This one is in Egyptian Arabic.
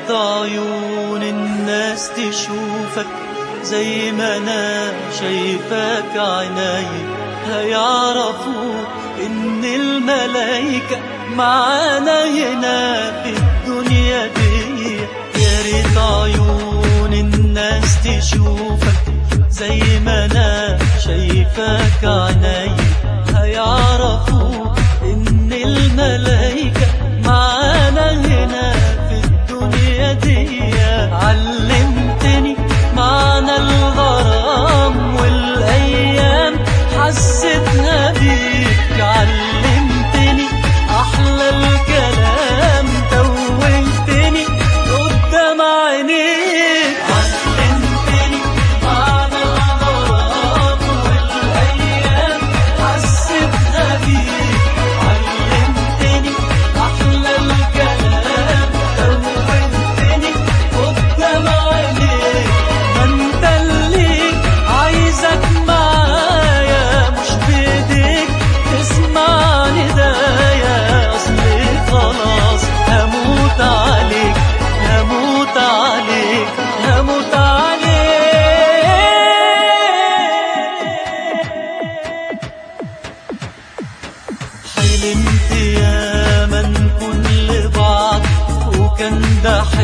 ريت عيون الناس تشوفك زي ما انا شايفك عيني هيعرفوا ان الملايكة معانا هنا في الدنيا دي يا ريت عيون الناس تشوفك زي ما انا شايفك عيني هيعرفوا ان الملايكة معانا هنا في الدنيا دي علمتني معنى الغرام والايام حسيتها بيك علمتني احلى الكلام توهتني قدام عينيك علمتني معنى الغرام والايام حسيتها بيك علمتني احلى الكلام توهتني قدام عينيك ما انت اللي عايزك معايا مش بايديك تسمع ندايا اصلي خلاص هموت عليك هموت عليك هموت عليك حلمت يا من كل بعض وكان ده